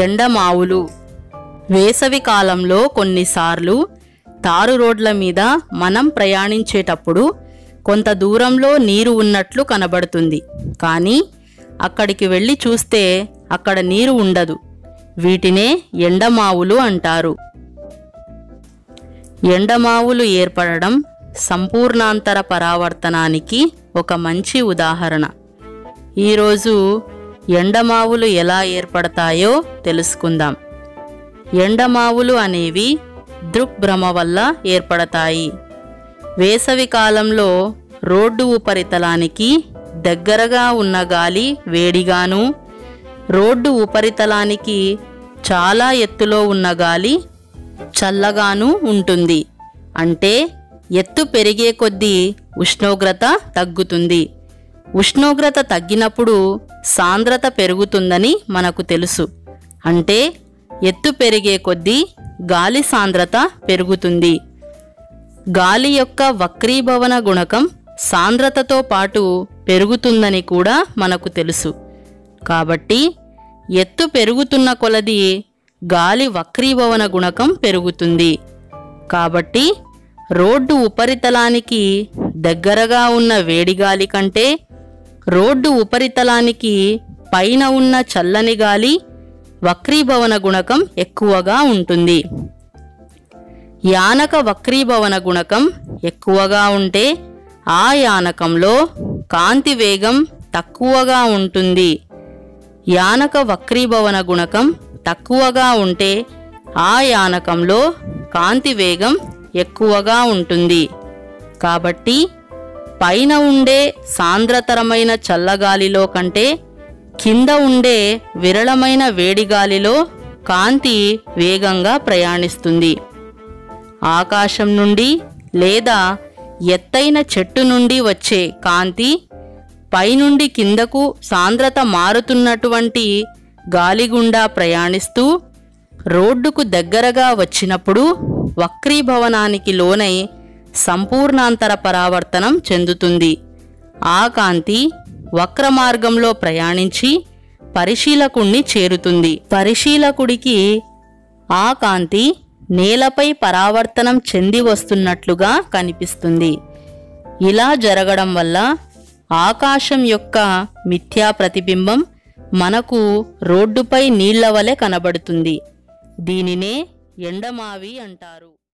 ఎండమావులు వేసవి కాలంలో కొన్నిసార్లు తారు రోడ్ల మీద మనం ప్రయాణించేటప్పుడు కొంత దూరంలో నీరు ఉన్నట్లు కనబడుతుంది కానీ అక్కడికి వెళ్ళి చూస్తే అక్కడ నీరు ఉండదు వీటినే ఎండమావులు అంటారు ఎండమావులు ఏర్పడడం సంపూర్ణాంతర పరావర్తనానికి ఒక మంచి ఉదాహరణ ఈరోజు ఎండమావులు ఎలా ఏర్పడతాయో తెలుసుకుందాం ఎండమావులు అనేవి దృక్భ్రమ వల్ల ఏర్పడతాయి వేసవి కాలంలో రోడ్డు ఉపరితలానికి దగ్గరగా ఉన్న గాలి వేడిగాను రోడ్డు ఉపరితలానికి చాలా ఎత్తులో ఉన్న గాలి చల్లగాను ఉంటుంది అంటే ఎత్తు పెరిగే కొద్దీ ఉష్ణోగ్రత తగ్గుతుంది ఉష్ణోగ్రత తగ్గినప్పుడు సాంద్రత పెరుగుతుందని మనకు తెలుసు అంటే ఎత్తు పెరిగే కొద్దీ గాలి సాంద్రత పెరుగుతుంది గాలి యొక్క వక్రీభవన గుణకం సాంద్రతతో పాటు పెరుగుతుందని కూడా మనకు తెలుసు కాబట్టి ఎత్తు పెరుగుతున్న కొలది గాలి వక్రీభవన గుణకం పెరుగుతుంది కాబట్టి రోడ్డు ఉపరితలానికి దగ్గరగా ఉన్న వేడి గాలి కంటే రోడ్డు ఉపరితలానికి పైన ఉన్న చల్లని గాలి వక్రీభవన గుణకం ఎక్కువగా ఉంటుంది యానక వక్రీభవన గుణకం ఎక్కువగా ఉంటే ఆ యానకంలో కాంతి వేగం తక్కువగా ఉంటుంది యానక వక్రీభవన గుణకం తక్కువగా ఉంటే ఆ యానకంలో కాంతి వేగం ఎక్కువగా ఉంటుంది కాబట్టి పైన ఉండే సాంద్రతరమైన చల్లగాలిలో కంటే కింద ఉండే విరళమైన వేడిగాలిలో కాంతి వేగంగా ప్రయాణిస్తుంది ఆకాశం నుండి లేదా ఎత్తైన చెట్టు నుండి వచ్చే కాంతి పైనుండి కిందకు సాంద్రత మారుతున్నటువంటి గాలి గుండా ప్రయాణిస్తూ రోడ్డుకు దగ్గరగా వచ్చినప్పుడు వక్రీభవనానికి లోనై సంపూర్ణాంతర పరావర్తనం చెందుతుంది ఆ కాంతి వక్ర మార్గంలో ప్రయాణించి పరిశీలకుణ్ణి చేరుతుంది పరిశీలకుడికి ఆ కాంతి నేలపై పరావర్తనం చెంది వస్తున్నట్లుగా కనిపిస్తుంది ఇలా జరగడం వల్ల ఆకాశం యొక్క మిథ్యా ప్రతిబింబం మనకు రోడ్డుపై నీళ్ల వలె కనబడుతుంది దీనినే ఎండమావి అంటారు